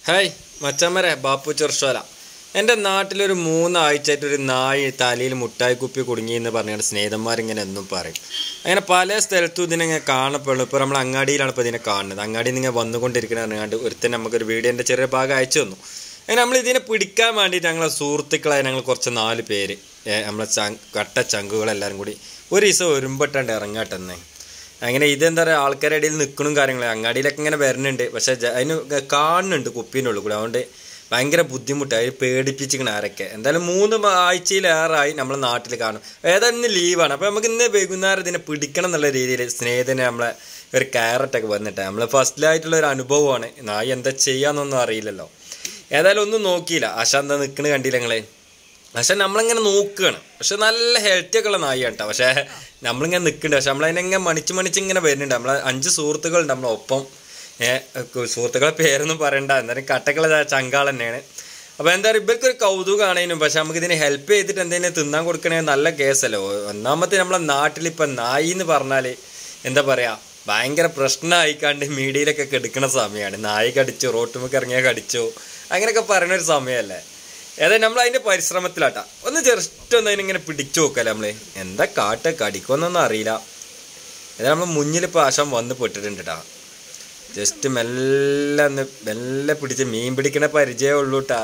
hi മച്ചമ്മരെ Bapu ചെർഷോല എൻ്റെ നാട്ടിലൊരു മൂന്നാഴ്ചയായിട്ട് ഒരു നായ് തലയിൽ മുട്ടായി കുപ്പി കുടുങ്ങി എന്ന് പറഞ്ഞാണ് സ്നേഹിതന്മാരിങ്ങനെ എന്നും പറയും അങ്ങനെ പല സ്ഥലത്തും ഇതിനെ കാണപ്പെടുന്നു ഇപ്പോൾ നമ്മൾ അങ്ങാടിയിലാണ് ഇപ്പോൾ ഇതിനെ കാണുന്നത് അങ്ങാടിയിൽ നിന്ന് ഇങ്ങനെ വന്നുകൊണ്ടിരിക്കുന്ന പറഞ്ഞാണ്ട് ഒരുത്തൻ നമുക്കൊരു വീഡിയോൻ്റെ ചെറിയ ഭാഗം അയച്ചു തന്നു അങ്ങനെ നമ്മൾ ഇതിനെ പിടിക്കാൻ വേണ്ടിയിട്ട് ഞങ്ങളെ സുഹൃത്തുക്കളായ ഞങ്ങൾ കുറച്ച് നാല് പേര് ഏ, നമ്മളെ ചങ് കട്ട ചങ്കുകളെല്ലാവരും കൂടി ഒരു ദിവസം ഒരുമ്പെട്ടാണ്ട് ഇറങ്ങാട്ടെന്നേ അങ്ങനെ ഇതെന്താ പറയുക ആൾക്കാരുടെ ഇടയിൽ നിൽക്കണും കാര്യങ്ങളും അങ്ങാടിയിലൊക്കെ ഇങ്ങനെ വരുന്നുണ്ട് പക്ഷെ ജ- അതിന് ഗ- കാണുന്നുണ്ട് കുപ്പീൻ്റെ ഉള്ളിൽ കൂടെ അതുകൊണ്ട് ഭയങ്കര ബുദ്ധിമുട്ടായി പേടിപ്പിച്ചിരിക്കണ ആരൊക്കെ എന്തായാലും മൂന്ന് മ- ആഴ്ചയിലേറായി നമ്മളെ നാട്ടിൽ കാണും ഏതായാലും ഇന്ന് ലീവാണ് അപ്പോൾ നമുക്ക് ഇന്ന് വൈകുന്നേരം ഇതിനെ പിടിക്കണം എന്നുള്ള രീതിയിൽ സ്നേഹിതന് നമ്മളെ ഒരു ക്യാരറ്റൊക്കെ വന്നിട്ട് നമ്മൾ ഫസ്റ്റിലായിട്ടുള്ള ഒരു അനുഭവമാണ് നായി എന്താ ചെയ്യാന്നൊന്നും അറിയില്ലല്ലോ ഏതായാലും ഒന്നും നോക്കിയില്ല ആശ എന്താ നിൽക്കണ കണ്ടില്ല നിങ്ങളെ പക്ഷെ നമ്മളിങ്ങനെ നോക്കുകയാണ് പക്ഷെ നല്ല ഹെൽത്തി ഒക്കെ ഉള്ള നായിയാണ് കേട്ടോ പക്ഷേ നമ്മളിങ്ങനെ നിൽക്കുന്നുണ്ട് പക്ഷെ നമ്മളതിനെങ്ങനെ മണിച്ച് മണിച്ച് ഇങ്ങനെ വരുന്നുണ്ട് നമ്മളെ അഞ്ച് സുഹൃത്തുക്കളുണ്ട് നമ്മളെ ഒപ്പം ഏഹ് സുഹൃത്തുക്കളെ പേരൊന്നും പറയണ്ട എന്തായാലും കട്ടക്കുള്ള ചങ്കാൾ തന്നെയാണ് അപ്പോൾ എന്താ പറയുക ഇവർക്ക് ഒരു കൗതുകമാണേനും പക്ഷെ നമുക്ക് ഇതിന് ഹെൽപ്പ് ചെയ്തിട്ട് എന്തെങ്കിലും തിന്നാൻ കൊടുക്കണേ നല്ല കേസല്ലോ ഒന്നാമത്തെ നമ്മളെ നാട്ടിലിപ്പം നായി എന്ന് പറഞ്ഞാൽ എന്താ പറയുക ഭയങ്കര പ്രശ്നമായിക്കാണ്ട് മീഡിയയിലൊക്കെ കെടുക്കുന്ന സമയമാണ് നായി കടിച്ചു റോട്ടുമൊക്കെ ഇറങ്ങിയാൽ കടിച്ചു അങ്ങനെയൊക്കെ പറയുന്ന ഒരു സമയമല്ലേ ഏതായാലും നമ്മൾ അതിന്റെ പരിശ്രമത്തിലാട്ടാ ഒന്ന് ജസ്റ്റ് ഒന്ന് അതിനിങ്ങനെ പിടിച്ചു നോക്കല്ലേ നമ്മള് എന്താ കാട്ട കടിക്കൊന്നൊന്നും അറിയില്ല ഏതായാലും നമ്മൾ മുന്നിൽ ഇപ്പോൾ ആശം വന്ന് പെട്ടിട്ടുണ്ട് കേട്ടാ ജസ്റ്റ് മെല്ലെ ഒന്ന് മെല്ലെ പിടിച്ച് മീൻ പിടിക്കണ പരിചയമേ ഉള്ളൂ കേട്ടാ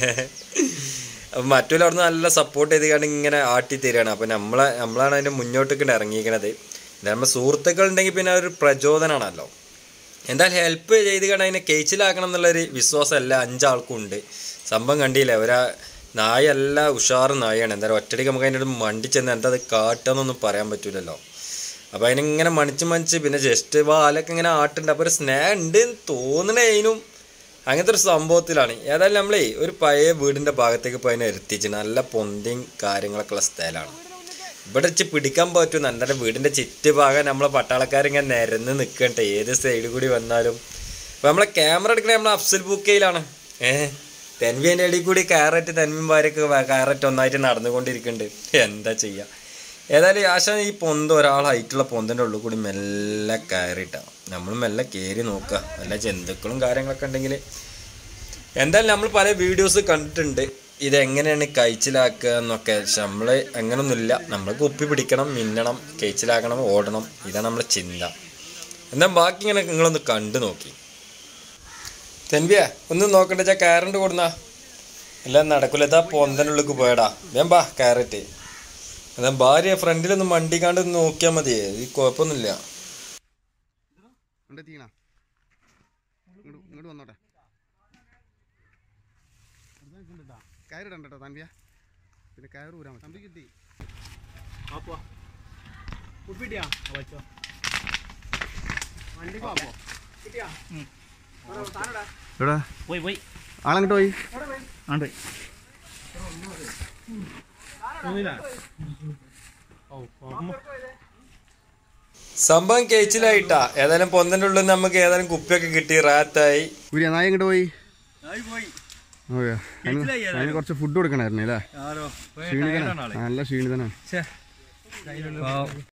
അപ്പം മറ്റുള്ള അവിടെ നിന്ന് നല്ല സപ്പോർട്ട് ചെയ്ത് കണ്ട് ഇങ്ങനെ ആട്ടി തരികയാണ് അപ്പം നമ്മളെ നമ്മളാണ് അതിൻ്റെ മുന്നോട്ടേക്ക് ഇറങ്ങിയിരിക്കണത് നമ്മൾ സുഹൃത്തുക്കൾ ഉണ്ടെങ്കിൽ പിന്നെ ഒരു പ്രചോദനമാണല്ലോ എന്തായാലും ഹെൽപ്പ് ചെയ്ത് കണ്ട് അതിനെ കേച്ചിലാക്കണം എന്നുള്ളൊരു വിശ്വാസം എല്ലാ അഞ്ചാൾക്കും ഉണ്ട് സംഭവം കണ്ടില്ലേ ഒരാ നായല്ല ഉഷാറ് നായാണ് എന്തായാലും ഒറ്റടിക്ക് നമുക്ക് അതിൻ്റെ അടുത്ത് മണ്ടി ചെന്ന് എന്താ അത് കാട്ടാന്നൊന്നും പറയാൻ പറ്റൂലല്ലോ അപ്പോൾ അതിനിങ്ങനെ മണിച്ച് മണിച്ച് പിന്നെ ജസ്റ്റ് വാലൊക്കെ ഇങ്ങനെ ആട്ടുണ്ട് അപ്പോൾ ഒരു സ്നേഹം ഉണ്ട് എന്ന് തോന്നണേ അതിനും അങ്ങനത്തെ ഒരു സംഭവത്തിലാണ് ഏതായാലും നമ്മളേ ഒരു പഴയ വീടിൻ്റെ ഭാഗത്തേക്ക് പോയി അതിനെ എത്തിച്ച് നല്ല പൊന്തിയും കാര്യങ്ങളൊക്കെ ഉള്ള സ്ഥലമാണ് ഇവിടെ വെച്ച് പിടിക്കാൻ പറ്റും എൻ്റെ വീടിൻ്റെ ചുറ്റുഭാഗം നമ്മളെ പട്ടാളക്കാരിങ്ങനെ നിരന്ന് നിൽക്കട്ടെ ഏത് സൈഡിൽ കൂടി വന്നാലും അപ്പോൾ നമ്മളെ ക്യാമറ എടുക്കണേ നമ്മളെ അഫ്സൽ ബുക്കയിലാണ് ഏഹ് തെൻവിൻ്റെ ഇടയിൽ കൂടി കാരറ്റ് തെൻവിൻ വാരൊക്കെ കാരറ്റ് ഒന്നായിട്ട് നടന്നുകൊണ്ടിരിക്കുന്നുണ്ട് എന്താ ചെയ്യുക ഏതായാലും ആശ ഈ പൊന്ത് ഒരാൾ ഹൈറ്റുള്ള പൊന്തിൻ്റെ ഉള്ളിൽ കൂടി മെല്ലെ കയറിയിട്ടാണ് നമ്മൾ മെല്ലെ കയറി നോക്കുക വല്ല ജന്തുക്കളും കാര്യങ്ങളൊക്കെ ഉണ്ടെങ്കിൽ എന്തായാലും നമ്മൾ പല വീഡിയോസ് കണ്ടിട്ടുണ്ട് ഇതെങ്ങനെയാണ് കഴിച്ചിലാക്കുക എന്നൊക്കെ പക്ഷെ നമ്മൾ അങ്ങനൊന്നുമില്ല നമ്മൾ കുപ്പി പിടിക്കണം മിന്നണം കഴിച്ചിലാക്കണം ഓടണം ഇതാണ് നമ്മളെ ചിന്ത എന്നാൽ ബാക്കി ഇങ്ങനെ നിങ്ങളൊന്ന് കണ്ടു നോക്കി തെൻവിയ ഒന്ന് നോക്കണ്ട ചാ കാരണ്ട് കൊടുന്നാ എല്ലാം നടക്കൂല ഇതാ പൊന്തനുള്ളിലേക്ക് പോയടാ വേം ബാ കാരറ്റ് എന്നാ ഭാര്യ ഫ്രണ്ടിലൊന്ന് മണ്ടിക്കാണ്ട് ഒന്ന് നോക്കിയാൽ മതിയേ ഈ കുഴപ്പമൊന്നുമില്ല ഉണ്ട് തീണ ഇങ്ങോട്ട് ഇങ്ങോട്ട് വന്നോട്ടെ കയറിടണ്ട കേട്ടോ തൻവിയ പിന്നെ കയറ് ഊരാൻ തമ്പി കിട്ടി അപ്പോ ഉപ്പിട്ടിയാ വച്ചോ വണ്ടി പോപ്പോ കിട്ടിയാ എവിടെ പോയി പോയി ആളങ്ങോട്ട് പോയി ആണ്ട് സംഭവം കഴിച്ചിലായിട്ടാ ഏതായാലും പൊന്തൻ്റെ ഉള്ളിൽ നിന്ന് നമുക്ക് ഏതായാലും കുപ്പിയൊക്കെ കിട്ടി റാത്തായി ഊരിയ നായ എങ്ങോട്ട് പോയി പോയി ഓക്കെ കഴിച്ചിലായി അതിന് കുറച്ച് ഫുഡ് കൊടുക്കണമായിരുന്നു അല്ലേ ആരോ ക്ഷീണിതനാ നല്ല ക്ഷീണിതനാ